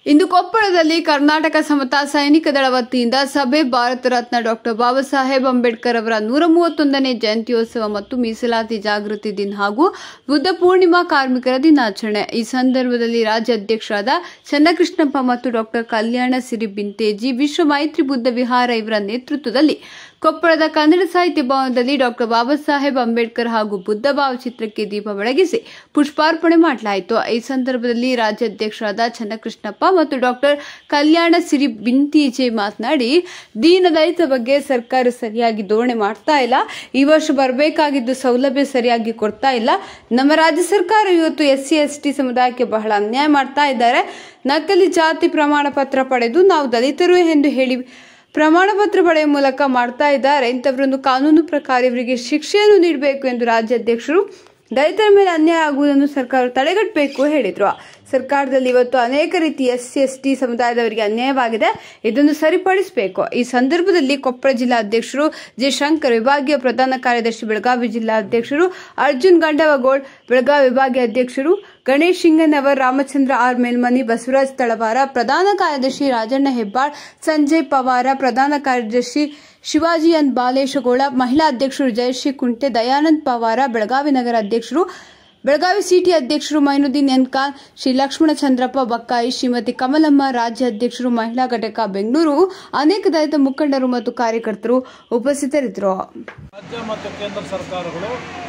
ಇಂದು ಕೊಪ್ಪಳದಲ್ಲಿ ಕರ್ನಾಟಕ ಸಮತಾ ಸೈನಿಕ ದಳ ವತಿಯಿಂದ ಸಭೆ ಭಾರತ ರತ್ನ ಡಾಕ್ಟರ್ ಬಾಬಾ ಸಾಹೇಬ್ ಅಂಬೇಡ್ಕರ್ ಅವರ ನೂರ ಮೂವತ್ತೊಂದನೇ ಜಯಂತ್ಯೋತ್ಸವ ಮತ್ತು ಮೀಸಲಾತಿ ಜಾಗೃತಿ ದಿನ ಹಾಗೂ ಬುದ್ಧ ಪೂರ್ಣಿಮಾ ಕಾರ್ಮಿಕರ ದಿನಾಚರಣೆ ಈ ಸಂದರ್ಭದಲ್ಲಿ ರಾಜ್ಯ ಅಧ್ಯಕ್ಷರಾದ ಚನ್ನಕೃಷ್ಣಪ್ಪ ಮತ್ತು ಡಾಕ್ಟರ್ ಕಲ್ಯಾಣ ಸಿರಿ ಬಿಂತೇಜಿ ವಿಶ್ವ ಮೈತ್ರಿ ಬುದ್ಧ ವಿಹಾರ ಇವರ ನೇತೃತ್ವದಲ್ಲಿ ಕೊಪ್ಪಳದ ಕನ್ನಡ ಸಾಹಿತ್ಯ ಭವನದಲ್ಲಿ ಡಾಕ್ಟರ್ ಬಾಬಾ ಸಾಹೇಬ್ ಅಂಬೇಡ್ಕರ್ ಹಾಗೂ ಬುದ್ಧ ಭಾವಚಿತ್ರಕ್ಕೆ ದೀಪ ಬೆಳಗಿಸಿ ಪುಷ್ಪಾರ್ಪಣೆ ಮಾಡಲಾಯಿತು ಈ ಸಂದರ್ಭದಲ್ಲಿ ರಾಜ್ಯಾಧ್ಯಕ್ಷರಾದ ಚನ್ನಕೃಷ್ಣಪ್ಪ ಮತ್ತು ಡಾಕ್ಟರ್ ಕಲ್ಯಾಣ ಸಿರಿ ಬಿಂತೀಜೆ ಮಾತನಾಡಿ ದೀನದಲಿತ ಬಗ್ಗೆ ಸರ್ಕಾರ ಸರಿಯಾಗಿ ಧೋರಣೆ ಮಾಡ್ತಾ ಇಲ್ಲ ಈ ವರ್ಷ ಬರಬೇಕಾಗಿದ್ದು ಸೌಲಭ್ಯ ಸರಿಯಾಗಿ ಕೊಡ್ತಾ ಇಲ್ಲ ನಮ್ಮ ರಾಜ್ಯ ಸರ್ಕಾರ ಇವತ್ತು ಎಸ್ ಸಿ ಎಸ್ ಟಿ ಸಮುದಾಯಕ್ಕೆ ಬಹಳ ಅನ್ಯಾಯ ಮಾಡ್ತಾ ಇದ್ದಾರೆ ನಕಲಿ ಜಾತಿ ಪ್ರಮಾಣ ಪತ್ರ ಪಡೆದು ನಾವು ದಲಿತರು ಎಂದು ಹೇಳಿ ಪ್ರಮಾಣ ಪತ್ರ ಪಡೆಯುವ ಮೂಲಕ ಮಾಡ್ತಾ ಇದ್ದಾರೆ ಇಂಥವರನ್ನು ಕಾನೂನು ಪ್ರಕಾರ ಇವರಿಗೆ ಶಿಕ್ಷೆಯನ್ನು ನೀಡಬೇಕು ಎಂದು ರಾಜ್ಯಾಧ್ಯಕ್ಷರು ದಲಿತರ ಮೇಲೆ ಅನ್ಯಾಯ ಆಗುವುದನ್ನು ಸರ್ಕಾರ ತಡೆಗಟ್ಟಬೇಕು ಹೇಳಿದ್ರು ಸರ್ಕಾರದಲ್ಲಿ ಇವತ್ತು ಅನೇಕ ರೀತಿ ಎಸ್ ಸಿ ಎಸ್ ಟಿ ಸಮುದಾಯದವರಿಗೆ ಅನ್ಯಾಯವಾಗಿದೆ ಇದನ್ನು ಸರಿಪಡಿಸಬೇಕು ಈ ಸಂದರ್ಭದಲ್ಲಿ ಕೊಪ್ಪಳ ಜಿಲ್ಲಾ ಅಧ್ಯಕ್ಷರು ಜೆ ಶಂಕರ್ ವಿಭಾಗೀಯ ಪ್ರಧಾನ ಕಾರ್ಯದರ್ಶಿ ಬೆಳಗಾವಿ ಜಿಲ್ಲಾ ಅಧ್ಯಕ್ಷರು ಅರ್ಜುನ್ ಗಂಡವಗೋಳ್ ಬೆಳಗಾವಿ ವಿಭಾಗೀಯ ಅಧ್ಯಕ್ಷರು ಗಣೇಶ್ ಸಿಂಗನವರ್ ರಾಮಚಂದ್ರ ಆರ್ ಮೇಲ್ಮನಿ ಬಸವರಾಜ್ ತಳವಾರ ಪ್ರಧಾನ ಕಾರ್ಯದರ್ಶಿ ರಾಜಣ್ಣ ಹೆಬ್ಬಾಳ್ ಸಂಜಯ್ ಪವಾರ ಪ್ರಧಾನ ಕಾರ್ಯದರ್ಶಿ ಶಿವಾಜಿ ಎನ್ ಬಾಲೇಶಗೌಡ ಮಹಿಳಾ ಅಧ್ಯಕ್ಷರು ಜಯಶ್ರೀ ಕುಂಟೆ ದಯಾನಂದ್ ಪವಾರ ಬೆಳಗಾವಿ ನಗರ ಅಧ್ಯಕ್ಷರು ಬೆಳಗಾವಿ ಸಿಟಿ ಅಧ್ಯಕ್ಷರು ಮೈನುದ್ದೀನ್ ಎನ್ ಖಾನ್ ಶ್ರೀ ಲಕ್ಷ್ಮಣ ಚಂದ್ರಪ್ಪ ಬಕ್ಕಾಯಿ ಶ್ರೀಮತಿ ಕಮಲಮ್ಮ ರಾಜ್ಯ ಅಧ್ಯಕ್ಷರು ಮಹಿಳಾ ಘಟಕ ಬೆಂಗಳೂರು ಅನೇಕ ದಲಿತ ಮುಖಂಡರು ಮತ್ತು ಕಾರ್ಯಕರ್ತರು ಉಪಸ್ಥಿತರಿದ್ದರು ರಾಜ್ಯ ಮತ್ತು ಕೇಂದ್ರ ಸರ್ಕಾರಗಳು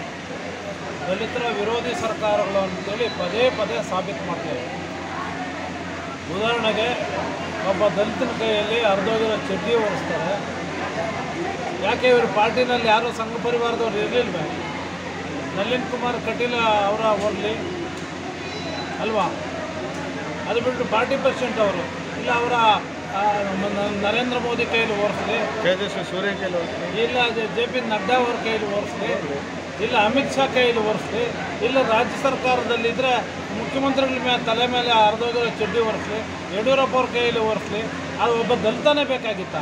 ದಲಿತರ ವಿರೋಧಿ ಸರ್ಕಾರಗಳು ಅಂತೇಳಿ ಪದೇ ಪದೇ ಸಾಬೀತು ಮಾಡ್ತಾರೆ ಉದಾಹರಣೆಗೆ ಒಬ್ಬ ದಲಿತನ ಕೈಯಲ್ಲಿ ಅರ್ಧೋಗಿರೋ ಚಡ್ಡಿ ಓಡಿಸ್ತಾರೆ ಯಾಕೆ ಇವರು ಪಾರ್ಟಿನಲ್ಲಿ ಯಾರು ಸಂಘ ಪರಿವಾರದವ್ರು ಇರಲಿಲ್ವೇ ನಳಿನ್ ಕುಮಾರ್ ಕಟೀಲ್ ಅವರ ಓಡಲಿ ಅಲ್ವಾ ಅದು ಬಿಟ್ಟು ಪಾರ್ಟಿ ಪ್ರೆಸಿಡೆಂಟ್ ಅವರು ಇಲ್ಲ ಅವರ ಆ, ನ- ನರೇಂದ್ರ ಮೋದಿ ಕೈಯಲ್ಲಿ ಓಡಿಸ್ಲಿ ತೇಜಸ್ವಿ ಸೂರ್ಯ ಕೈಲಿ ಇಲ್ಲ ಜೆ ಪಿ ನಡ್ಡಾ ಅವ್ರ ಕೈಲಿ ಓಡಿಸ್ಲಿ ಇಲ್ಲ ಅಮಿತ್ ಶಾ ಕೈಲಿ ಓಡಿಸ್ಲಿ ಇಲ್ಲ ರಾಜ್ಯ ಸರ್ಕಾರದಲ್ಲಿದ್ದರೆ ಮುಖ್ಯಮಂತ್ರಿಗಳ ಮೇಲೆ ತಲೆ ಮೇಲೆ ಹರಿದೋಗಿರೋ ಚಡ್ಡಿ ಒರೆಸ್ಲಿ ಯಡಿಯೂರಪ್ಪ ಅವ್ರ ಕೈಯಲ್ಲಿ ಓಡಿಸ್ಲಿ ಅದು ಒಬ್ಬ ದಲಿತನೇ ಬೇಕಾಗಿತ್ತ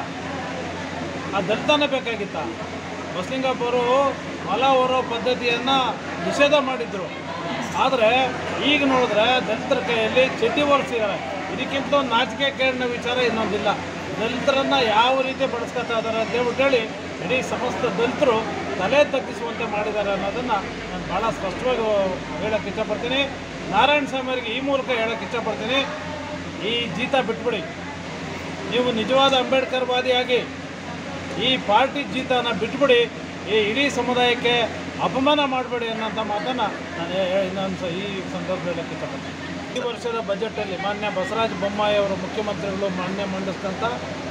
ಆ ದಲಿತನೇ ಬೇಕಾಗಿತ್ತ ಬಸಲಿಂಗಪ್ಪ ಅವರು ಹೊಲ ಹೊರೋ ಪದ್ಧತಿಯನ್ನು ನಿಷೇಧ ಮಾಡಿದ್ರು ಆದರೆ ಈಗ ನೋಡಿದ್ರೆ ದಲಿತರ ಕೈಯಲ್ಲಿ ಚಡ್ಡಿ ಒರೆಸಿದ್ದಾರೆ ಇದಕ್ಕಿಂತ ಒಂದು ನಾಚಿಕೆ ಕೇಳಿನ ವಿಚಾರ ಇನ್ನೊಂದಿಲ್ಲ ದಲಿತರನ್ನು ಯಾವ ರೀತಿ ಬಳಸ್ಕೊತಾ ಇದ್ದಾರೆ ಅಂತ ಹೇಳ್ಬಿಟ್ಟು ಹೇಳಿ ಇಡೀ ಸಮಸ್ತ ದಲಿತರು ತಲೆ ತಗ್ಗಿಸುವಂತೆ ಮಾಡಿದ್ದಾರೆ ಅನ್ನೋದನ್ನು ನಾನು ಭಾಳ ಸ್ಪಷ್ಟವಾಗಿ ಹೇಳೋಕ್ಕೆ ಇಷ್ಟಪಡ್ತೀನಿ ನಾರಾಯಣ ಸ್ವಾಮಿ ಅವರಿಗೆ ಈ ಮೂಲಕ ಹೇಳೋಕ್ಕೆ ಇಷ್ಟಪಡ್ತೀನಿ ಈ ಜೀತ ಬಿಟ್ಬಿಡಿ ನೀವು ನಿಜವಾದ ಅಂಬೇಡ್ಕರ್ವಾದಿಯಾಗಿ ಈ ಪಾರ್ಟಿ ಜೀತನ ಬಿಟ್ಬಿಡಿ ಈ ಇಡೀ ಸಮುದಾಯಕ್ಕೆ ಅಪಮಾನ ಮಾಡಬೇಡಿ ಅನ್ನೋಂಥ ಮಾತನ್ನು ನಾನು ಹೇ- ಇನ್ನೊಂದು ಸ- ಈ ಸಂದರ್ಭ ಹೇಳಕ್ಕೆ ಇಷ್ಟಪಡ್ತೀನಿ ಈ ವರ್ಷದ ಬಜೆಟಲ್ಲಿ ಮಾನ್ಯ ಬಸವರಾಜ ಬೊಮ್ಮಾಯಿ ಅವರು ಮುಖ್ಯಮಂತ್ರಿಗಳು ಮಾನ್ಯ ಮಂಡಿಸಿದಂಥ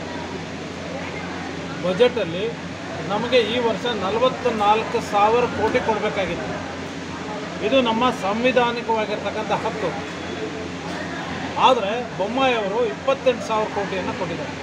ಬಜೆಟಲ್ಲಿ ನಮಗೆ ಈ ವರ್ಷ ನಲವತ್ತ ನಾಲ್ಕು ಸಾವಿರ ಕೋಟಿ ಕೊಡಬೇಕಾಗಿತ್ತು ಇದು ನಮ್ಮ ಸಂವಿಧಾನಿಕವಾಗಿರ್ತಕ್ಕಂಥ ಹಕ್ಕು ಆದರೆ ಬೊಮ್ಮಾಯಿ ಅವರು ಇಪ್ಪತ್ತೆಂಟು ಸಾವಿರ ಕೋಟಿಯನ್ನು ಕೊಟ್ಟಿದ್ದಾರೆ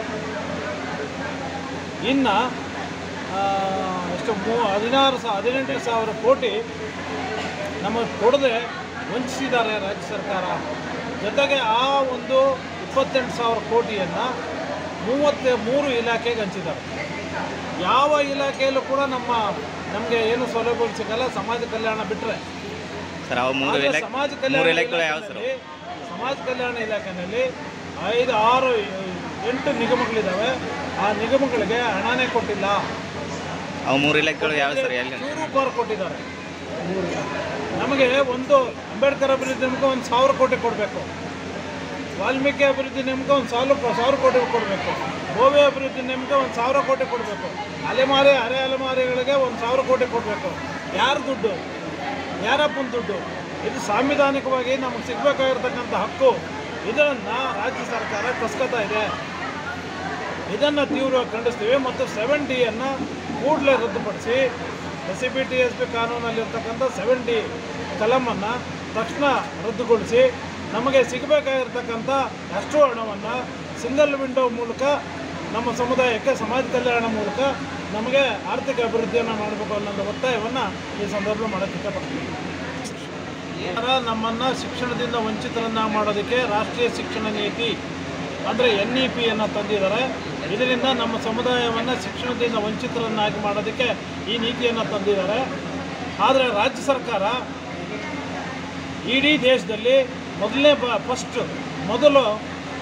ಇನ್ನು ಎಷ್ಟು ಮೂ ಹದಿನಾರು ಸಾ ಹದಿನೆಂಟು ಸಾವಿರ ಕೋಟಿ ನಮಗೆ ಕೊಡದೆ ವಂಚಿಸಿದ್ದಾರೆ ರಾಜ್ಯ ಸರ್ಕಾರ ಜೊತೆಗೆ ಆ ಒಂದು ಇಪ್ಪತ್ತೆಂಟು ಸಾವಿರ ಕೋಟಿಯನ್ನು ಮೂವತ್ತ ಮೂರು ಇಲಾಖೆಗೆ ಹಂಚಿದ್ದಾರೆ ಯಾವ ಇಲಾಖೆಯಲ್ಲೂ ಕೂಡ ನಮ್ಮ ನಮಗೆ ಏನು ಸೌಲಭ್ಯಗಳು ಸಿಗಲ್ಲ ಸಮಾಜ ಕಲ್ಯಾಣ ಬಿಟ್ಟರೆ ಸರ್ ಅವು ಮೂರು ಆದ್ರೆ ಇಲಾಖೆ ಸಮಾಜ ಮೂರು ಕಲ್ಯಾಣ ಇಲಾಖೆಗಳು ಯಾವ ಸರ್ ಇಲಾಖೆಯಲ್ಲಿ ಸಮಾಜ ಕಲ್ಯಾಣ ಇಲಾಖೆಯಲ್ಲಿ ಐದು ಆರು ಎಂಟು ನಿಗಮಗಳಿದ್ದಾವೆ ಆ ನಿಗಮಗಳಿಗೆ ಹಣನೇ ಕೊಟ್ಟಿಲ್ಲ ಅವು ಮೂರು ಇಲಾಖೆಗಳು ಯಾವ ಸರ್ ಎಲ್ಲಿ ಚೂರು ರೂಪಾಯಿ ಕೊಟ್ಟಿದ್ದಾರೆ ನಮಗೆ ಒಂದು ಅಂಬೇಡ್ಕರ್ ಅಭಿವೃದ್ಧಿ ನಿಮ್ಗೆ ಒಂದು ಸಾವಿರ ಕೋಟಿ ಕೊಡಬೇಕು ವಾಲ್ಮೀಕಿ ಅಭಿವೃದ್ಧಿ ನಿಮ್ಗೆ ಒಂದು ಸಾವಿರ ಸಾವಿರ ಕೋಟಿ ಕೊಡಬೇಕು ಗೋವೆ ಅಭಿವೃದ್ಧಿ ನಿಮ್ಗೆ ಒಂದು ಸಾವಿರ ಕೋಟಿ ಕೊಡಬೇಕು ಅಲೆಮಾರಿ ಅರೆ ಅಲೆಮಾರಿಗಳಿಗೆ ಒಂದು ಸಾವಿರ ಕೋಟಿ ಕೊಡಬೇಕು ಯಾರ ದುಡ್ಡು ಯಾರಪ್ಪನ ದುಡ್ಡು ಇದು ಸಾಂವಿಧಾನಿಕವಾಗಿ ನಮಗೆ ಸಿಗಬೇಕಾಗಿರ್ತಕ್ಕಂಥ ಹಕ್ಕು ಇದನ್ನು ರಾಜ್ಯ ಸರ್ಕಾರ ಕಸ್ಕೊತಾ ಇದೆ ಇದನ್ನು ತೀವ್ರವಾಗಿ ಖಂಡಿಸ್ತೀವಿ ಮತ್ತು ಸೆವೆನ್ ಡಿಯನ್ನು ಕೂಡಲೇ ರದ್ದುಪಡಿಸಿ S C B T S P ಕಾನೂನಲ್ಲಿರ್ತಕ್ಕಂಥ ಸೆವೆನ್ ಡಿ ಕಲಮನ್ನು ತಕ್ಷಣ ರದ್ದುಗೊಳಿಸಿ ನಮಗೆ ಸಿಗಬೇಕಾಗಿರ್ತಕ್ಕಂಥ ಅಷ್ಟು ಹಣವನ್ನು ಸಿಂಗಲ್ ವಿಂಡೋ ಮೂಲಕ ನಮ್ಮ ಸಮುದಾಯಕ್ಕೆ ಸಮಾಜ ಕಲ್ಯಾಣ ಮೂಲಕ ನಮಗೆ ಆರ್ಥಿಕ ಅಭಿವೃದ್ಧಿಯನ್ನು ಮಾಡಬೇಕು ಅನ್ನೋ ಒತ್ತಾಯವನ್ನು ಈ ಸಂದರ್ಭ ಮಾಡೋಕ್ಕೆ ಇಷ್ಟಪಡ್ತೀನಿ ಸರ್ಕಾರ ನಮ್ಮನ್ನು ಶಿಕ್ಷಣದಿಂದ ವಂಚಿತರನ್ನ ಮಾಡೋದಕ್ಕೆ ರಾಷ್ಟ್ರೀಯ ಶಿಕ್ಷಣ ನೀತಿ ಅಂದರೆ ಎನ್ ಇ ಪಿಯನ್ನು ತಂದಿದ್ದಾರೆ ಇದರಿಂದ ನಮ್ಮ ಸಮುದಾಯವನ್ನು ಶಿಕ್ಷಣದಿಂದ ವಂಚಿತರನ್ನಾಗಿ ಮಾಡೋದಕ್ಕೆ ಈ ನೀತಿಯನ್ನು ತಂದಿದ್ದಾರೆ ಆದರೆ ರಾಜ್ಯ ಸರ್ಕಾರ ಇಡೀ ದೇಶದಲ್ಲಿ ಮೊದಲನೇ ಬ ಫಸ್ಟ್ ಮೊದಲು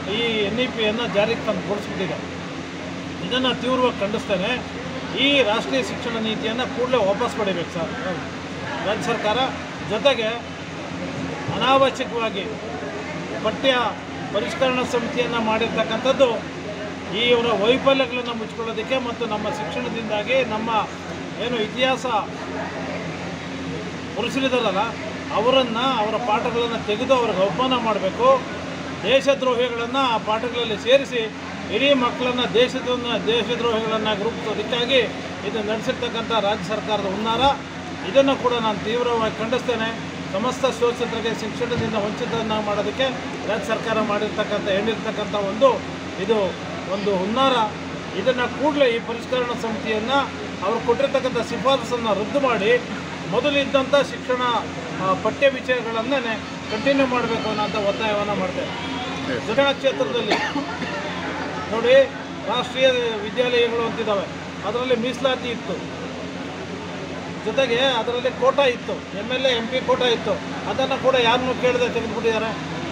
ಈ ಎನ್ ಇ ಪಿಯನ್ನು ಜಾರಿಗೆ ತಂದು ಕೊಡಿಸ್ಬಿಟ್ಟಿದೆ ಇದನ್ನು ತೀವ್ರವಾಗಿ ಖಂಡಿಸ್ತೇನೆ ಈ ರಾಷ್ಟ್ರೀಯ ಶಿಕ್ಷಣ ನೀತಿಯನ್ನು ಕೂಡಲೇ ವಾಪಸ್ ಪಡಿಬೇಕು ಸರ್ ರಾಜ್ಯ ಸರ್ಕಾರ ಜೊತೆಗೆ ಅನಾವಶ್ಯಕವಾಗಿ ಪಠ್ಯ ಪರಿಷ್ಕರಣಾ ಸಮಿತಿಯನ್ನು ಮಾಡಿರ್ತಕ್ಕಂಥದ್ದು ಈ ಇವರ ವೈಫಲ್ಯಗಳನ್ನು ಮುಚ್ಕೊಳ್ಳೋದಕ್ಕೆ ಮತ್ತು ನಮ್ಮ ಶಿಕ್ಷಣದಿಂದಾಗಿ ನಮ್ಮ ಏನು ಇತಿಹಾಸ ಪುರುಷರಿದಾರಲ್ಲ ಅವರನ್ನು ಅವರ ಪಾಠಗಳನ್ನು ತೆಗೆದು ಅವ್ರಿಗೆ ಅವಮಾನ ಮಾಡಬೇಕು ದೇಶದ್ರೋಹಿಗಳನ್ನು ಆ ಪಾಠಗಳಲ್ಲಿ ಸೇರಿಸಿ ಇಡೀ ಮಕ್ಕಳನ್ನು ದೇಶದ ದೇಶದ್ರೋಹಿಗಳನ್ನು ರೂಪಿಸೋದಕ್ಕಾಗಿ ಇದು ನಡೆಸಿರ್ತಕ್ಕಂಥ ರಾಜ್ಯ ಸರ್ಕಾರದ ಹುನ್ನಾರ ಇದನ್ನು ಕೂಡ ನಾನು ತೀವ್ರವಾಗಿ ಖಂಡಿಸ್ತೇನೆ ಸಮಸ್ತ ಶೋಷಿತರಿಗೆ ಶಿಕ್ಷಣದಿಂದ ವಂಚಿತರನ್ನ ಮಾಡೋದಕ್ಕೆ ರಾಜ್ಯ ಸರ್ಕಾರ ಮಾಡಿರ್ತಕ್ಕಂಥ ಹೇಳಿರ್ತಕ್ಕಂಥ ಒಂದು ಇದು ಒಂದು ಹುನ್ನಾರ ಇದನ್ನು ಕೂಡಲೇ ಈ ಪರಿಷ್ಕರಣಾ ಸಮಿತಿಯನ್ನು ಅವರು ಕೊಟ್ಟಿರ್ತಕ್ಕಂಥ ಶಿಫಾರಸನ್ನು ರದ್ದು ಮಾಡಿ ಮೊದಲಿದ್ದಂಥ ಶಿಕ್ಷಣ ಆ, ಪಠ್ಯ ವಿಷಯಗಳನ್ನೇ ಕಂಟಿನ್ಯೂ ಮಾಡಬೇಕು ಅನ್ನೋಂಥ ಒತ್ತಾಯವನ್ನು ಮಾಡ್ತೇವೆ ಶಿಕ್ಷಣ ಕ್ಷೇತ್ರದಲ್ಲಿ ನೋಡಿ ರಾಷ್ಟ್ರೀಯ ವಿದ್ಯಾಲಯಗಳು ಅಂತಿದ್ದಾವೆ ಅದರಲ್ಲಿ ಮೀಸಲಾತಿ ಇತ್ತು ಜೊತೆಗೆ ಅದರಲ್ಲಿ ಕೋಟಾ ಇತ್ತು M L A M P quota ಇತ್ತು ಅದನ್ನು ಕೂಡ ಯಾರನ್ನೂ ಕೇಳದೆ ತೆಗೆದುಬಿಟ್ಟಿದ್ದಾರೆ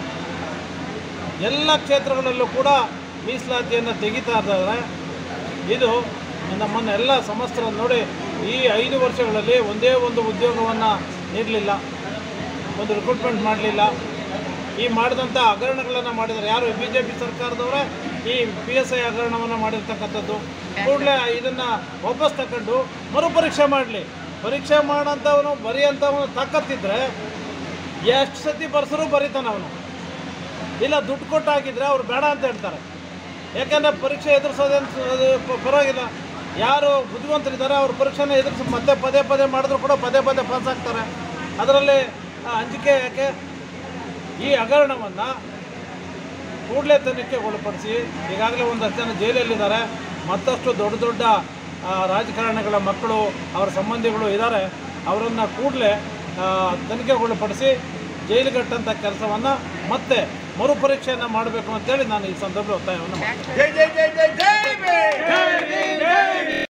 ಎಲ್ಲ ಕ್ಷೇತ್ರಗಳಲ್ಲೂ ಕೂಡ ಮೀಸಲಾತಿಯನ್ನು ತೆಗಿತಾ ಇದ್ದಾರೆ ಇದು ನಮ್ಮನ್ನ ಎಲ್ಲ ಸಮಸ್ತರನ್ನು ನೋಡಿ ಈ ಐದು ವರ್ಷಗಳಲ್ಲಿ ಒಂದೇ ಒಂದು ಉದ್ಯೋಗವನ್ನು ನೀಡಲಿಲ್ಲ ಒಂದು ರಿಕ್ರೂಟ್ಮೆಂಟ್ ಮಾಡಲಿಲ್ಲ ಈ ಮಾಡಿದಂಥ ಹಗರಣಗಳನ್ನು ಮಾಡಿದ್ದಾರೆ ಯಾರು ಬಿ ಜೆ ಪಿ ಸರ್ಕಾರದವರೇ ಈ ಪಿ ಎಸ್ ಐ ಹಗರಣವನ್ನು ಮಾಡಿರ್ತಕ್ಕಂಥದ್ದು ಕೂಡಲೇ ಇದನ್ನು ವಾಪಸ್ ತಗೊಂಡು ಮರುಪರೀಕ್ಷೆ ಮಾಡಲಿ ಪರೀಕ್ಷೆ ಮಾಡೋಂಥವನು ಬರೆಯೋಂಥವನು ತಾಕತ್ತಿದ್ರೆ ಎಷ್ಟು ಸತಿ ಬರ್ಸರೂ ಬರೀತಾನೆ ಅವನು ಇಲ್ಲ ದುಡ್ಡು ಕೊಟ್ಟು ಹಾಕಿದ್ರೆ ಅವ್ರು ಬೇಡ ಅಂತ ಹೇಳ್ತಾರೆ ಯಾಕೆಂದರೆ ಪರೀಕ್ಷೆ ಎದುರಿಸೋದೇನು ಅದು ಪ- ಪರವಾಗಿಲ್ಲ ಯಾರು ಬುದ್ಧಿವಂತರಿದ್ದಾರೆ ಅವ್ರ ಪರೀಕ್ಷೆನ ಎದುರಿಸಿ ಮತ್ತೆ ಪದೇ ಪದೇ ಮಾಡಿದ್ರು ಕೂಡ ಪದೇ ಪದೇ ಪಾಸ್ ಆಗ್ತಾರೆ ಅದರಲ್ಲಿ ಆ, ಅಂಜಿಕೆ ಯಾಕೆ ಈ ಹಗರಣವನ್ನು ಕೂಡಲೇ ತನಿಖೆಗೆ ಒಳಪಡಿಸಿ ಈಗಾಗಲೇ ಒಂದಷ್ಟು ಜನ ಜೈಲಲ್ಲಿದ್ದಾರೆ ಮತ್ತಷ್ಟು ದೊಡ್ಡ ದೊಡ್ಡ ಆ, ರಾಜಕಾರಣಿಗಳ ಮಕ್ಕಳು ಅವರ ಸಂಬಂಧಿಗಳು ಇದ್ದಾರೆ ಅವರನ್ನು ಕೂಡಲೇ ತನಿಖೆಗೊಳಪಡಿಸಿ ಜೈಲಿಗಟ್ಟಂಥ ಕೆಲಸವನ್ನು ಮತ್ತೆ ಮರುಪರೀಕ್ಷೆಯನ್ನು ಮಾಡಬೇಕು ಅಂತೇಳಿ ನಾನು ಈ ಸಂದರ್ಭದಲ್ಲಿ ಒತ್ತಾಯವನ್ನು ಮಾಡ್ತೀನಿ ಜೈ ಜೈ ಜೈ ಜೈ ಜೈ ಭೀಮ್